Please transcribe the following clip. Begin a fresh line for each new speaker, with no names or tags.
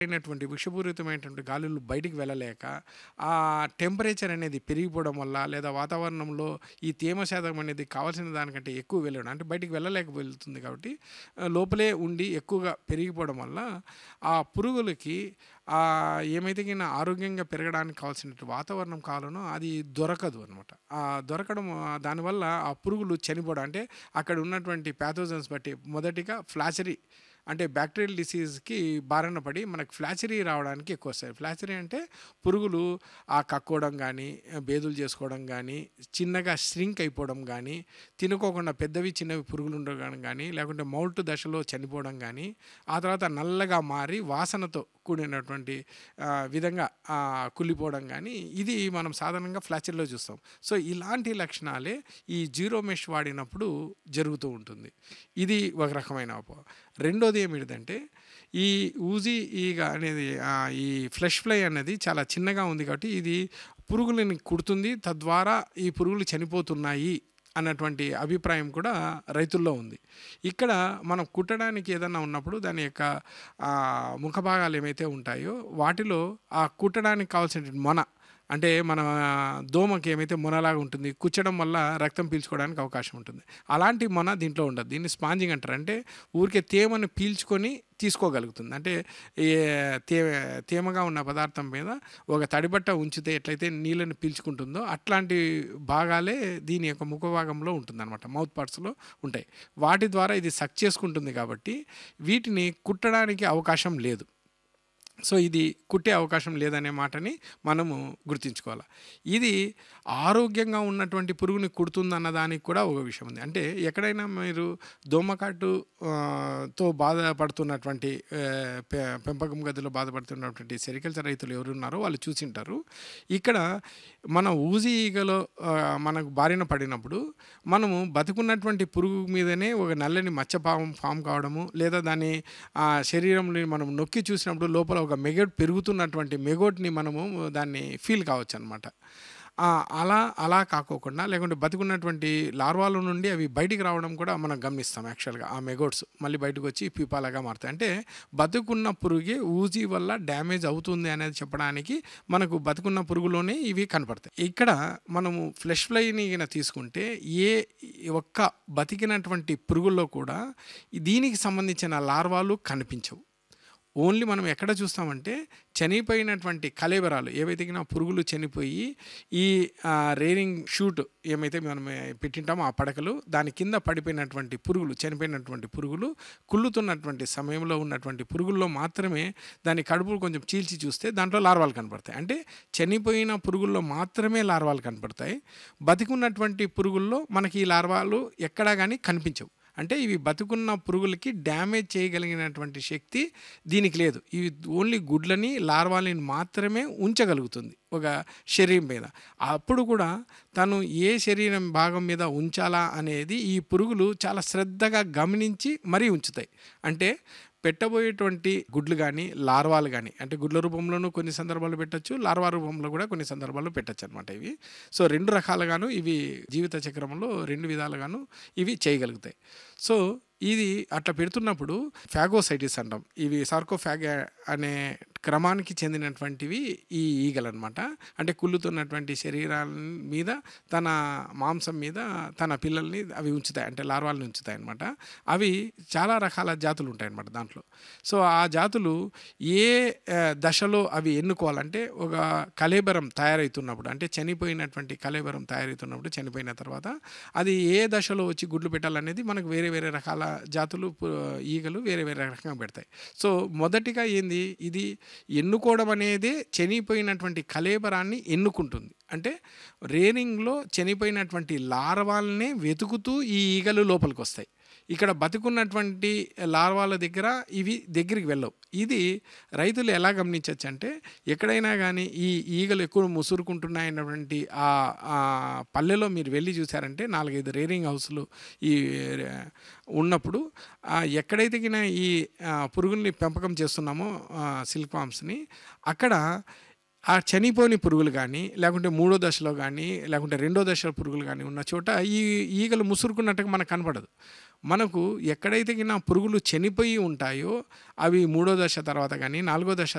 అయినటువంటి విషపూరితమైనటువంటి గాలులు బయటికి వెళ్ళలేక ఆ టెంపరేచర్ అనేది పెరిగిపోవడం వల్ల లేదా వాతావరణంలో ఈ తేమ శాతం అనేది కావాల్సిన దానికంటే ఎక్కువ వెళ్ళడం అంటే బయటికి వెళ్ళలేక వెళ్తుంది కాబట్టి ఆ, లోపలే ఉండి ఎక్కువగా పెరిగిపోవడం వల్ల ఆ పురుగులకి ఆ ఏమైతే గిన ఆరోగ్యంగా పెరగడానికి కావాల్సిన వాతావరణం కావాలనో అది దొరకదు అనమాట ఆ దొరకడం ఆ, దానివల్ల ఆ పురుగులు చనిపోవడం అంటే అక్కడ ఉన్నటువంటి ప్యాథోజన్స్ బట్టి మొదటిగా ఫ్లాచరీ అంటే బ్యాక్టీరియల్ డిసీజ్కి బారిన పడి మనకు ఫ్లాచరీ రావడానికి ఎక్కువ వస్తాయి ఫ్లాచరీ అంటే పురుగులు ఆ కక్కోవడం కానీ బేదులు చేసుకోవడం కానీ చిన్నగా స్ట్రింక్ అయిపోవడం కానీ తినుకోకుండా పెద్దవి చిన్నవి పురుగులు ఉండడం కానీ లేకుంటే మౌల్ట్ దశలో చనిపోవడం కానీ ఆ తర్వాత నల్లగా మారి వాసనతో కూడినటువంటి ఆ, విధంగా ఆ, కుళ్ళిపోవడం కానీ ఇది మనం సాధారణంగా ఫ్లాచరీలో చూస్తాం సో ఇలాంటి లక్షణాలే ఈ జీరో మెష్ వాడినప్పుడు జరుగుతూ ఉంటుంది ఇది ఒక రకమైన అపో రెండోది ఏమిటంటే ఈ ఊజీ ఈగ అనేది ఆ, ఈ ఫ్లెష్ ఫ్లై అనేది చాలా చిన్నగా ఉంది కాబట్టి ఇది పురుగులని కుడుతుంది తద్వారా ఈ పురుగులు చనిపోతున్నాయి అన్నటువంటి అభిప్రాయం కూడా రైతుల్లో ఉంది ఇక్కడ మనం కుట్టడానికి ఏదన్నా ఉన్నప్పుడు దాని యొక్క ఆ, ముఖ భాగాలు ఏమైతే ఉంటాయో వాటిలో ఆ కుట్టడానికి కావాల్సిన మొన అంటే మన దోమకి ఏమైతే మొనలాగా ఉంటుంది కుచ్చడం వల్ల రక్తం పీల్చుకోవడానికి అవకాశం ఉంటుంది అలాంటి మొన దీంట్లో ఉండదు దీన్ని స్పాంజింగ్ అంటారు అంటే ఊరికే తేమను పీల్చుకొని తీసుకోగలుగుతుంది అంటే ఏ తే తేమగా ఉన్న పదార్థం మీద ఒక తడిబట్ట ఉంచితే ఎట్లయితే నీళ్ళని పీల్చుకుంటుందో అట్లాంటి భాగాలే దీని యొక్క ముఖ భాగంలో ఉంటుందన్నమాట మౌత్ పార్ట్స్లో ఉంటాయి వాటి ద్వారా ఇది సక్ చేసుకుంటుంది కాబట్టి వీటిని కుట్టడానికి అవకాశం లేదు సో ఇది కుట్టే అవకాశం లేదనే మాటని మనము గుర్తుంచుకోవాలి ఇది ఆరోగ్యంగా ఉన్నటువంటి పురుగుని కుడుతుందన్న దానికి కూడా ఒక విషయం ఉంది అంటే ఎక్కడైనా మీరు దోమకాటు ఆ, తో బాధపడుతున్నటువంటి ఆ, పె- పెంపకం గదిలో బాధపడుతున్నటువంటి సెరికల్చర్ రైతులు ఎవరున్నారో వాళ్ళు చూసింటారు ఇక్కడ మన ఊజీ ఈగలో ఆ, మనకు బారిన పడినప్పుడు మనము బతుకున్నటువంటి పురుగు మీదనే ఒక నల్లని మచ్చ పాము ఫామ్ కావడము లేదా దాని ఆ శరీరంలో మనం నొక్కి చూసినప్పుడు లోపల ఒక మెగోట్ పెరుగుతున్నటువంటి మెగోట్ని మనము దాన్ని ఫీల్ కావచ్చు అనమాట అలా అలా కాకోకుండా లేకుంటే బతుకున్నటువంటి లార్వాల నుండి అవి బయటికి రావడం కూడా మనం గమనిస్తాం యాక్చువల్గా ఆ మెగోట్స్ మళ్ళీ బయటకు వచ్చి పీపాలాగా మారుతాయి అంటే బతుకున్న పురుగే ఊజీ వల్ల డ్యామేజ్ అవుతుంది అనేది చెప్పడానికి మనకు బతుకున్న పురుగులోనే ఇవి కనపడతాయి ఇక్కడ మనము ఫ్లెష్ ఫ్లైని గిన తీసుకుంటే ఏ ఒక్క బతికినటువంటి పురుగుల్లో కూడా దీనికి సంబంధించిన లార్వాలు కనిపించవు ఓన్లీ మనం ఎక్కడ చూస్తామంటే చనిపోయినటువంటి కలేబరాలు ఏవైతే గిన పురుగులు చనిపోయి ఈ ఆ, రేరింగ్ షూట్ ఏమైతే మనం పెట్టింటామో ఆ పడకలు దాని కింద పడిపోయినటువంటి పురుగులు చనిపోయినటువంటి పురుగులు కుళ్ళుతున్నటువంటి సమయంలో ఉన్నటువంటి పురుగుల్లో మాత్రమే దాని కడుపు కొంచెం చీల్చి చూస్తే దాంట్లో లార్వాలు కనపడతాయి అంటే చనిపోయిన పురుగుల్లో మాత్రమే లార్వాలు కనపడతాయి బతికున్నటువంటి పురుగుల్లో మనకి ఈ లార్వాలు ఎక్కడా కానీ కనిపించవు అంటే ఇవి బతుకున్న పురుగులకి డ్యామేజ్ చేయగలిగినటువంటి శక్తి దీనికి లేదు ఇవి ఓన్లీ గుడ్లని లార్వాలని మాత్రమే ఉంచగలుగుతుంది ఒక శరీరం మీద అప్పుడు కూడా తను ఏ శరీరం భాగం మీద ఉంచాలా అనేది ఈ పురుగులు చాలా శ్రద్ధగా గమనించి మరీ ఉంచుతాయి అంటే పెట్టబోయేటువంటి గుడ్లు కానీ లార్వాలు కానీ అంటే గుడ్ల రూపంలోనూ కొన్ని సందర్భాలు పెట్టచ్చు లార్వా రూపంలో కూడా కొన్ని సందర్భాల్లో పెట్టచ్చు అనమాట ఇవి సో రెండు రకాలుగాను ఇవి జీవిత చక్రంలో రెండు విధాలుగాను ఇవి చేయగలుగుతాయి సో ఇది అట్లా పెడుతున్నప్పుడు ఫ్యాగోసైటిస్ అంటాం ఇవి సార్కోఫాగ్ అనే క్రమానికి చెందినటువంటివి ఈ ఈగలు అనమాట అంటే కుళ్ళుతున్నటువంటి శరీరాల మీద తన మాంసం మీద తన పిల్లల్ని అవి ఉంచుతాయి అంటే లార్వాల్ని ఉంచుతాయి అనమాట అవి చాలా రకాల జాతులు ఉంటాయి అనమాట దాంట్లో సో ఆ జాతులు ఏ ఆ, దశలో అవి ఎన్నుకోవాలంటే ఒక కలేబరం తయారవుతున్నప్పుడు అంటే చనిపోయినటువంటి కలేబరం తయారవుతున్నప్పుడు చనిపోయిన తర్వాత అది ఏ దశలో వచ్చి గుడ్లు పెట్టాలనేది మనకు వేరే వేరే రకాల జాతులు పు- ఈగలు వేరే వేరే రకంగా పెడతాయి సో మొదటిగా ఏంది ఇది ఎన్నుకోవడం అనేది చనిపోయినటువంటి కలేబరాన్ని ఎన్నుకుంటుంది అంటే రేరింగ్లో చనిపోయినటువంటి లార్వాల్నే వెతుకుతూ ఈ ఈగలు లోపలికి వస్తాయి ఇక్కడ బతుకున్నటువంటి లార్వాల దగ్గర ఇవి దగ్గరికి వెళ్ళవు ఇది రైతులు ఎలా గమనించవచ్చు అంటే ఎక్కడైనా కానీ ఈ ఈగలు ఎక్కువ ముసురుకుంటున్నాయన్నటువంటి ఆ ఆ పల్లెలో మీరు వెళ్ళి చూసారంటే నాలుగైదు రేరింగ్ హౌస్లు ఈ ఆ, ఉన్నప్పుడు ఆ, ఎక్కడైతే గిన ఈ ఆ, పురుగుల్ని పెంపకం చేస్తున్నామో సిల్క్ వామ్స్ని అక్కడ ఆ చనిపోని పురుగులు కానీ లేకుంటే మూడో దశలో కానీ లేకుంటే రెండో దశలో పురుగులు కానీ ఉన్న చోట ఈ ఈగలు ముసురుకున్నట్టుగా మనకు కనపడదు మనకు ఎక్కడైతే గిన పురుగులు చనిపోయి ఉంటాయో అవి మూడో దశ తర్వాత కానీ నాలుగో దశ